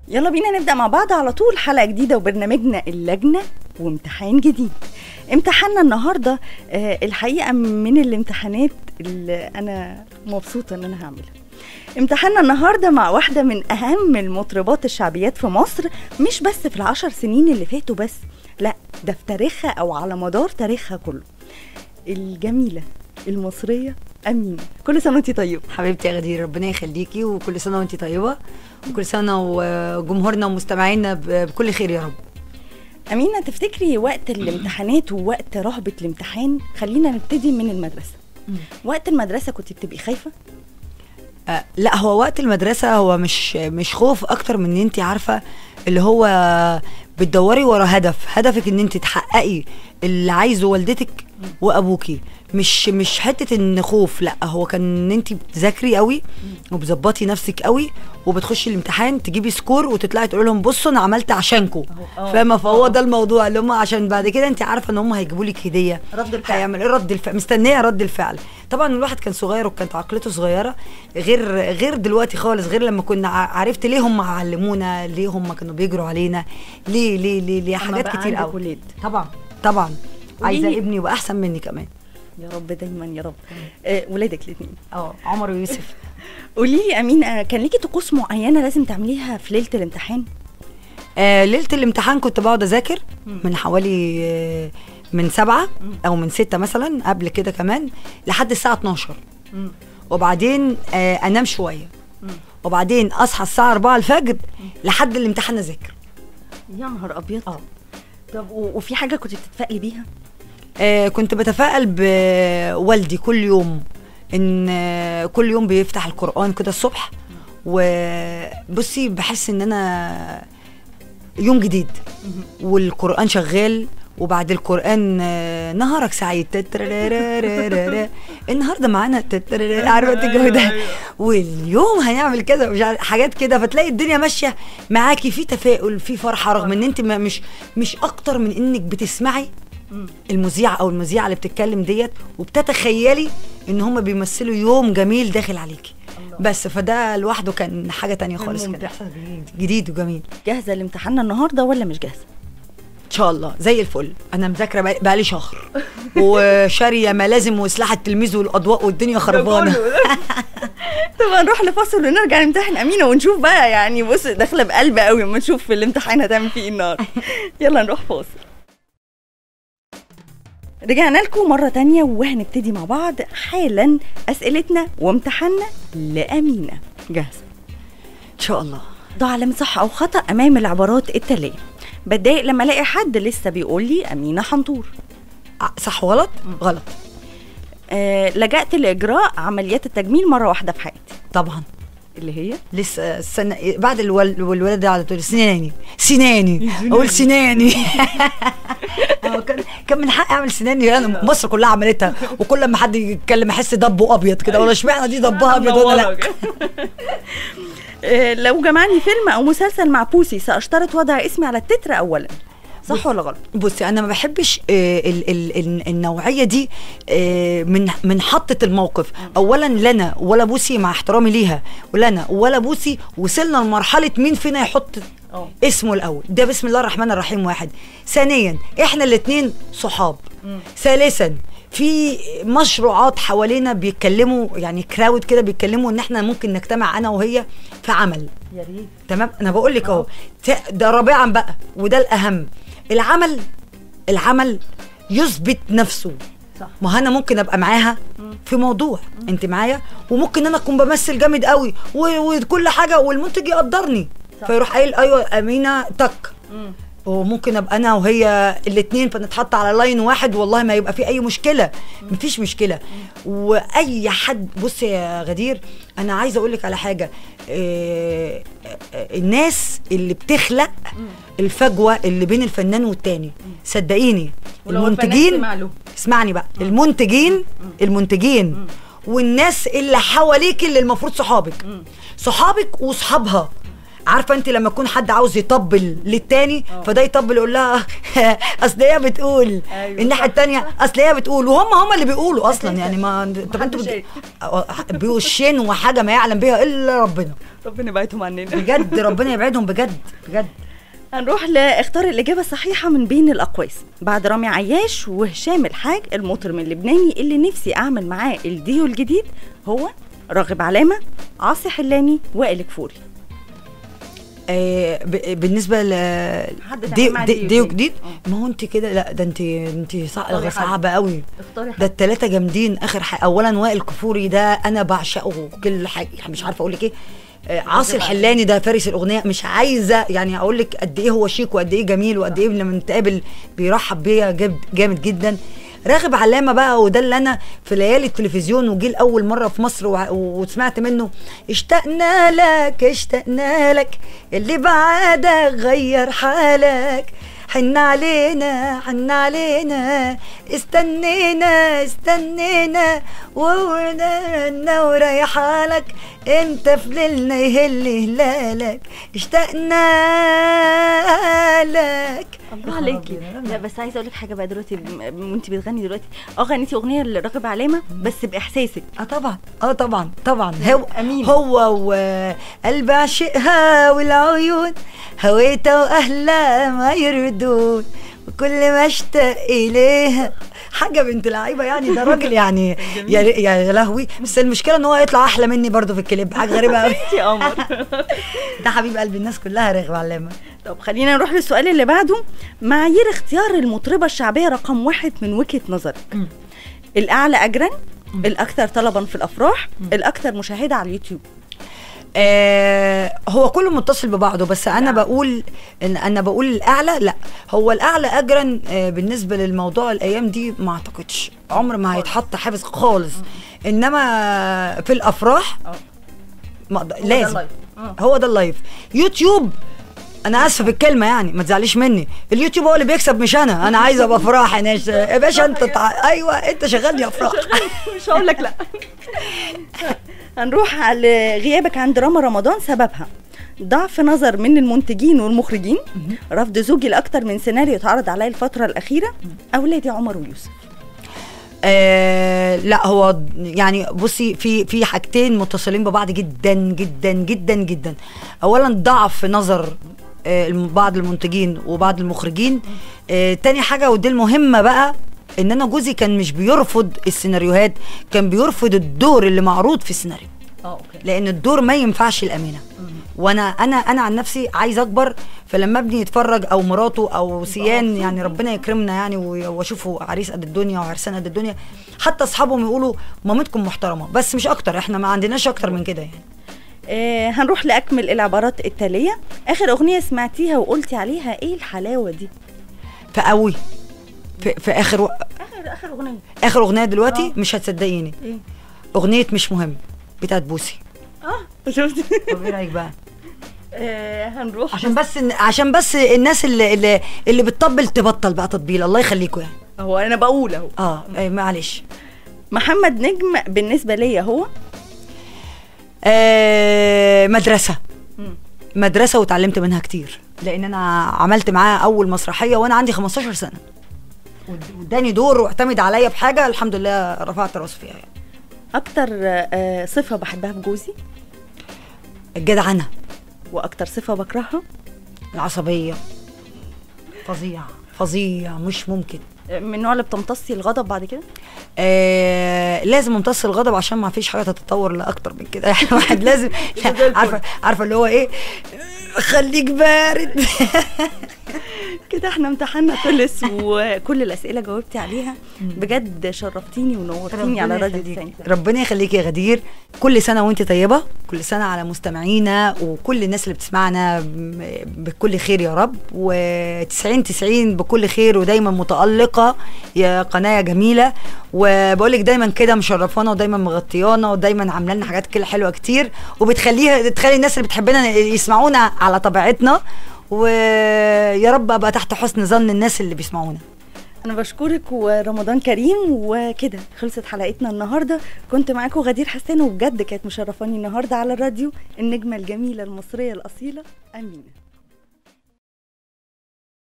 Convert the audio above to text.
يلا بينا نبدأ مع بعض على طول حلقة جديدة وبرنامجنا اللجنة وامتحان جديد امتحاننا النهاردة آه، الحقيقة من الامتحانات اللي أنا مبسوطة إن أنا هعملها امتحاننا النهاردة مع واحدة من أهم المطربات الشعبيات في مصر مش بس في العشر سنين اللي فاتوا بس لا ده في تاريخها أو على مدار تاريخها كله الجميلة المصرية أمينة كل سنة وانتي طيبة حبيبتي يا غدير ربنا يخليكي وكل سنه وانت طيبه وكل سنه وجمهورنا ومستمعينا ب- بكل خير يا رب أمينة تفتكري وقت الامتحانات ووقت رهبة الامتحان خلينا نبتدي من المدرسة وقت المدرسة كنت بتبقي خايفة؟ آه لا هو وقت المدرسه هو مش مش خوف اكتر من ان انت عارفه اللي هو بتدوري ورا هدف هدفك ان انت تحققي اللي عايزه والدتك وابوكي مش مش حته ان خوف لا هو كان ان انت بتذاكري قوي وبتظبطي نفسك قوي وبتخشي الامتحان تجيبي سكور وتطلعي تقولي لهم بصوا انا عملت عشانكم أهو. فاهمه فهو ده الموضوع اللي هم عشان بعد كده انت عارفه ان هم هيجيبوا لك هديه رد الفعل. هيعمل ايه رد الفعل مستنيه رد الفعل طبعا الواحد كان صغير وكانت عقلته صغيره غير غير دلوقتي خالص غير لما كنا ع- عرفت ليه هم علمونا ليه هم كانوا بيجروا علينا ليه ليه ليه, ليه أما حاجات بقى كتير عندك قوي ولاد. طبعا طبعا عايزه قوليلي- ابني يبقى احسن مني كمان يا رب دايما يا رب آه ولادك الاثنين اه عمر ويوسف قولي لي أمينة كان ليكي طقوس معينة لازم تعمليها في ليلة الامتحان؟ آه ليله الامتحان كنت بقعد اذاكر من حوالي آه من سبعة او من ستة مثلا قبل كده كمان لحد الساعه 12 وبعدين آه انام شويه وبعدين اصحى الساعه 4 الفجر لحد الامتحان اذاكر يا نهار أبيض اه طب و- وفي حاجة كنت بتتفائلي بيها؟ آه كنت بتفائل بوالدي كل يوم ان آه كل يوم بيفتح القران كده الصبح وبصي بحس ان انا يوم جديد والقران شغال وبعد القران آه، نهارك سعيد تتررررررر. النهارده معانا تترررر. عارفه انت الجو ده واليوم هنعمل كذا مش عارف- حاجات كده فتلاقي الدنيا ماشيه معاكي في تفاؤل في فرحه رغم ان انت ما- مش مش اكتر من انك بتسمعي المذيعه او المذيعه اللي بتتكلم ديت وبتتخيلي ان هم بيمثلوا يوم جميل داخل عليكي بس فده لوحده كان حاجه تانية خالص كان ممتع. احساس جديد جديد وجميل جاهزة لامتحاننا النهاردة ولا مش جاهزة؟ ان شاء الله زي الفل انا مذاكره بقالي- بقالي شهر وشاريه ملازم وسلاح التلميذ والاضواء والدنيا خربانه طب هنروح لفاصل ونرجع نمتحن امينه ونشوف بقى يعني بص داخله بقلب قوي اما نشوف في الامتحان هتعمل فيه ايه النهارده يلا نروح فاصل رجعنا لكم مرة تانية وهنبتدي مع بعض حالا أسئلتنا وامتحاننا لأمينة جاهزة ان شاء الله ضع علامة صح أو خطأ أمام العبارات التالية بتضايق لما ألاقي حد لسه بيقول لي أمينة حنطور ع- صح وغلط غلط آه لجأت لإجراء عمليات التجميل مرة واحدة في حياتي طبعا اللي هي لسه السنة بعد الول... والولادة على طول سناني سناني اقول سناني آه، كان كان من حقي اعمل سناني انا مصر كلها عملتها وكل ما حد يتكلم احس دبه ابيض كده ولا اشمعنى دي دبها ابيض ولا لا آه، لو جمعني فيلم او مسلسل مع بوسي ساشترط وضع اسمي على التتر اولا صح ولا غلط بصي انا ما بحبش آه، ال ال ال النوعيه دي آه، من من حطه الموقف اولا لنا ولا بوسي مع احترامي ليها ولنا ولا بوسي وصلنا لمرحله مين فينا يحط اه. اسمه الاول ده بسم الله الرحمن الرحيم واحد ثانيا احنا الاثنين صحاب ثالثا في مشروعات حوالينا بيتكلموا يعني كراود كده بيتكلموا ان احنا ممكن نجتمع انا وهي في عمل يا ريت تمام انا بقول لك اهو ت- ده رابعا بقى وده الاهم العمل العمل يثبت نفسه صح. ما انا ممكن ابقى معاها في موضوع انت معايا وممكن انا اكون بمثل جامد قوي و- وكل حاجه والمنتج يقدرني فيروح قايل ايوه امينه تك وممكن ابقى انا وهي الاثنين فنتحط على لاين واحد والله ما يبقى في اي مشكله مفيش مشكله واي حد بص يا غدير انا عايزه اقول لك على حاجه إيه الناس اللي بتخلق الفجوه اللي بين الفنان والتاني صدقيني ولو الفنان المنتجين سمع له. اسمعني بقى المنتجين المنتجين والناس اللي حواليك اللي المفروض صحابك صحابك وصحابها عارفه انت لما يكون حد عاوز يطبل للتاني اه. فده يطبل يقول لها اصل هي بتقول أيوة، الناحيه صح، التانيه اصل هي بتقول وهم هم اللي بيقولوا اصلا أساساً. يعني ما طب انتوا محدش بت- بوشين وحاجه ما يعلم بها الا ربنا ربنا يبعدهم عننا بجد ربنا يبعدهم بجد بجد هنروح لاختار الإجابة الصحيحة من بين الأقواس بعد رامي عياش وهشام الحاج المطرب اللبناني اللي نفسي أعمل معاه الديو الجديد هو راغب علامة عاصي حلاني وائل كفوري آه ب- بالنسبه ل حد تعمل دي معاه دي ديو ديو تاني. جديد اه. ما هو انت كده لا ده انت انت صع- اختاري حد. صعبه قوي اختاري ده التلاتة جامدين اخر حاجة اولا وائل كفوري ده انا بعشقه كل حاجه يعني مش عارفه اقول لك ايه آه، عاصي الحلاني ده فارس الاغنيه مش عايزه يعني اقول لك قد ايه هو شيك وقد ايه جميل وقد ايه لما نتقابل بيرحب بيا جامد جامد جدا راغب علامه بقى وده اللي انا في ليالي التلفزيون وجي لاول مره في مصر وع- وسمعت منه اشتقنا لك اشتقنا لك اللي بعدك غير حالك حن علينا حن علينا استنينا استنينا وورنا وريحالك انت في ليلنا يهل هلالك اشتقنا لك الله عليكي لا بس عايزه اقول لك حاجه بقى دلوقتي م- وانت بتغني دلوقتي اه غنيتي اغنيه لراغب علامه بس باحساسك اه طبعا اه طبعا طبعا هو أمين. هو وقلبي عشقها والعيون هويتها واهلها ما يردون وكل ما اشتاق اليها حاجه بنت لعيبه يعني ده راجل يعني يا يا لهوي بس المشكله ان هو يطلع احلى مني برضه في الكليب حاجه غريبه قوي يا قمر ده حبيب قلبي الناس كلها راغب علامه طب خلينا نروح للسؤال اللي بعده معايير اختيار المطربه الشعبيه رقم واحد من وجهه نظرك مم. الاعلى اجرا الاكثر طلبا في الافراح الاكثر مشاهده على اليوتيوب آه هو كله متصل ببعضه بس انا نعم. بقول ان انا بقول الاعلى لا هو الاعلى اجرا آه بالنسبه للموضوع الايام دي ما اعتقدش عمر ما هيتحط حافز خالص انما في الافراح اه ما أقدر- لازم اه هو ده اللايف يوتيوب انا اسفه بالكلمه يعني ما تزعليش مني اليوتيوب هو اللي بيكسب مش انا انا عايزه ابقى افراح يا ناس يا باشا انت تع... ايوه انت شغال لي افراح مش هقول لك لا هنروح على غيابك عن دراما رمضان سببها ضعف نظر من المنتجين والمخرجين رفض زوجي لاكثر من سيناريو اتعرض عليا الفتره الاخيره اولادي عمر ويوسف آه لا هو يعني بصي في في حاجتين متصلين ببعض جدا جدا جدا جدا اولا ضعف في نظر آه الم- بعض المنتجين وبعض المخرجين آه تاني حاجه ودي المهمه بقى ان انا جوزي كان مش بيرفض السيناريوهات كان بيرفض الدور اللي معروض في السيناريو اه اوكي لان الدور ما ينفعش الامانه وانا انا انا عن نفسي عايز اكبر فلما ابني يتفرج او مراته او سيان يعني ربنا يكرمنا يعني و- واشوفه عريس قد الدنيا وعرسان قد الدنيا حتى اصحابهم يقولوا مامتكم محترمه بس مش اكتر احنا ما عندناش اكتر من كده يعني آه هنروح لاكمل العبارات التاليه اخر اغنيه سمعتيها وقلتي عليها ايه الحلاوه دي فقوي في, في اخر و... اخر اخر اغنيه اخر اغنيه دلوقتي آه. مش هتصدقيني ايه اغنيه مش مهم بتاعت بوسي اه شفتي طب ايه رايك بقى آه هنروح عشان بس عشان بس الناس اللي اللي, اللي بتطبل تبطل بقى تطبيل الله يخليكم يعني هو انا بقول اهو اه أي معلش محمد نجم بالنسبه ليا هو آه مدرسه مم. مدرسه واتعلمت منها كتير لان انا عملت معاه اول مسرحيه وانا عندي 15 سنه ود- واداني دور واعتمد عليا في حاجه الحمد لله رفعت راسي فيها يعني اكتر آه صفه بحبها في جوزي الجدعنه واكتر صفه بكرهها العصبيه فظيع فظيع مش ممكن آه، من النوع اللي بتمتصي الغضب بعد كده آه لازم امتص الغضب عشان ما فيش حاجه تتطور لاكتر من كده يعني واحد لازم زي الفل. عارفه عارفه اللي هو ايه خليك بارد كده احنا امتحنا خلص وكل الاسئله جاوبتي عليها بجد شرفتيني ونورتيني على راديو يخليك. الثاني ربنا يخليك يا غدير كل سنه وانت طيبه كل سنه على مستمعينا وكل الناس اللي بتسمعنا م- بكل خير يا رب و90 90 بكل خير ودايما متالقه يا قناه جميله وبقول لك دايما كده مشرفانا ودايما مغطيانا ودايما عامله لنا حاجات كده حلوه كتير وبتخليها تخلي الناس اللي بتحبنا يسمعونا على طبيعتنا ويا رب ابقى تحت حسن ظن الناس اللي بيسمعونا انا بشكرك ورمضان كريم وكده خلصت حلقتنا النهارده كنت معاكم غدير حسان وبجد كانت مشرفاني النهارده على الراديو النجمه الجميله المصريه الاصيله امينه